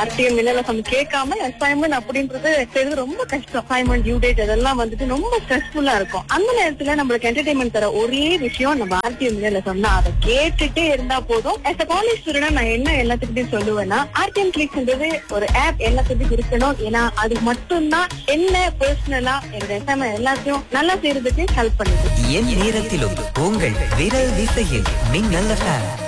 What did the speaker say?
RTM மின்னலசம் கேட்காம assignment அப்படின்றது செய்யறது ரொம்ப கஷ்டம் அசைன்மெண்ட் டியூ டேட் அதெல்லாம் வந்துட்டு ரொம்ப ஸ்ட்ரெஸ்ஃபுல்லா இருக்கும் அந்த நேரத்துல நம்மளுக்கு என்டர்டைன்மெண்ட் தர ஒரே விஷயம் நம்ம ஆர்டிஎம் மின்னலசம் தான் அதை கேட்டுட்டே இருந்தா போதும் as a காலேஜ் ஸ்டூடெண்ட் நான் என்ன எல்லாத்துக்கிட்டையும் சொல்லுவேன்னா ஆர்டிஎம் கிளிக்ஸ்ன்றது ஒரு ஆப் எல்லாத்துக்கும் இருக்கணும் ஏன்னா அது மட்டும்தான் என்ன பர்சனலா என்னோட அசைன்மெண்ட் எல்லாத்தையும் நல்லா செய்யறதுக்கு ஹெல்ப் பண்ணுது என் நேரத்திலும் உங்கள் விரல் விசையில் மின்னல் எஃப்எம்